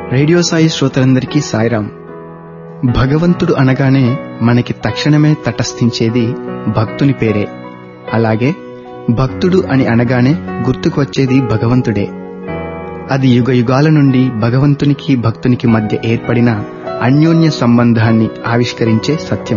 radio Sai శ్రోతలందరికీ సాయిరాం భగవంతుడు అనగానే మనకి తక్షణమే తటస్థించేది భక్తుని పేరే అలాగే భక్తుడు అని అనగానే గుర్తుకు వచ్చేది భగవంతుడే అది యుగ యుగాల నుండి భగవంతునికి భక్తునికి మధ్య ఏర్పడిన అన్యోన్య సంబంధాన్ని ఆవిష్కరించే సత్యం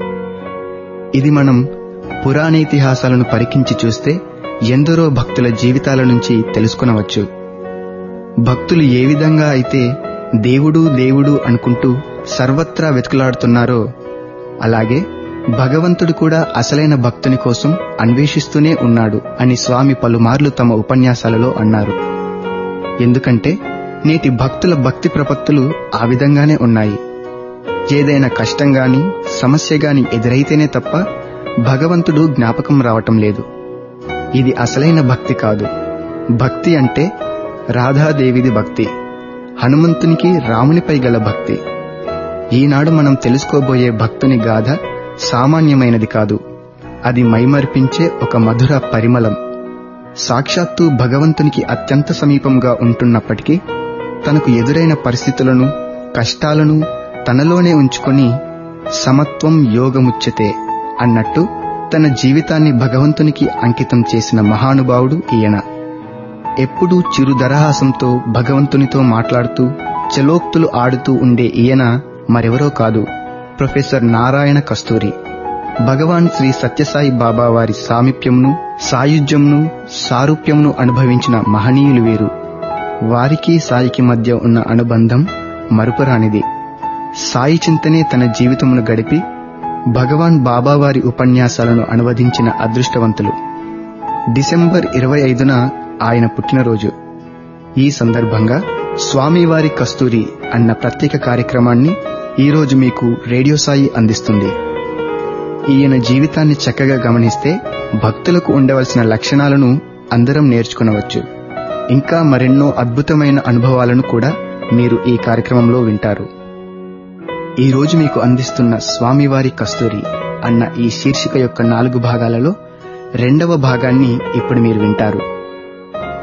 ఇది మనం పురాణేతిహాసాలను పరికించి చూస్తే ఎందరో భక్తుల జీవితాల నుంచి తెలుసుకునవచ్చు భక్తులు ఏ విధంగా అయితే దేవుడు దేవుడు అనుకుంటూ సర్వత్రా వెతుకులాడుతున్నారో అలాగే భగవంతుడు కూడా అసలైన భక్తుని కోసం అన్వేషిస్తూనే ఉన్నాడు అని స్వామి పలుమార్లు తమ ఉపన్యాసాలలో అన్నారు ఎందుకంటే నేటి భక్తుల భక్తి ప్రపత్తులు ఆ విధంగానే ఉన్నాయి ఏదైనా కష్టం గాని సమస్య గాని ఎదురైతేనే తప్ప భగవంతుడు జ్ఞాపకం రావటం లేదు ఇది అసలైన భక్తి కాదు భక్తి అంటే రాధాదేవిది భక్తి హనుమంతునికి రామునిపై గల భక్తి ఈనాడు మనం తెలుసుకోబోయే భక్తుని గాథ సామాన్యమైనది కాదు అది మైమర్పించే ఒక మధుర పరిమళం సాక్షాత్తు భగవంతునికి అత్యంత సమీపంగా ఉంటున్నప్పటికీ తనకు ఎదురైన పరిస్థితులను కష్టాలను తనలోనే ఉంచుకొని సమత్వం యోగముచ్యతే అన్నట్టు తన జీవితాన్ని భగవంతునికి అంకితం చేసిన మహానుభావుడు ఈయన ఎప్పుడూ చిరుదరహాసంతో భగవంతునితో మాట్లాడుతూ చలోక్తులు ఆడుతూ ఉండే ఈయన మరెవరో కాదు ప్రొఫెసర్ నారాయణ కస్తూరి భగవాన్ శ్రీ సత్యసాయి బాబా వారి సామీప్యంను సాయుధ్యంను సారూప్యంను అనుభవించిన మహనీయులు వీరు వారికి సాయికి మధ్య ఉన్న అనుబంధం మరుపురానిది సాయి చింతనే తన జీవితమును గడిపి భగవాన్ బాబావారి ఉపన్యాసాలను అనువదించిన అదృష్టవంతులు డిసెంబర్ ఇరవై ఐదున ఆయన పుట్టినరోజు ఈ సందర్భంగా స్వామివారి కస్తూరి అన్న ప్రత్యేక కార్యక్రమాన్ని ఈరోజు మీకు రేడియో సాయి అందిస్తుంది ఈయన జీవితాన్ని చక్కగా గమనిస్తే భక్తులకు ఉండవలసిన లక్షణాలను అందరం నేర్చుకునవచ్చు ఇంకా మరెన్నో అద్భుతమైన అనుభవాలను కూడా మీరు ఈ కార్యక్రమంలో వింటారు ఈ రోజు మీకు అందిస్తున్న స్వామివారి కస్తూరి అన్న ఈ శీర్షిక యొక్క నాలుగు భాగాలలో రెండవ భాగాన్ని ఇప్పుడు మీరు వింటారు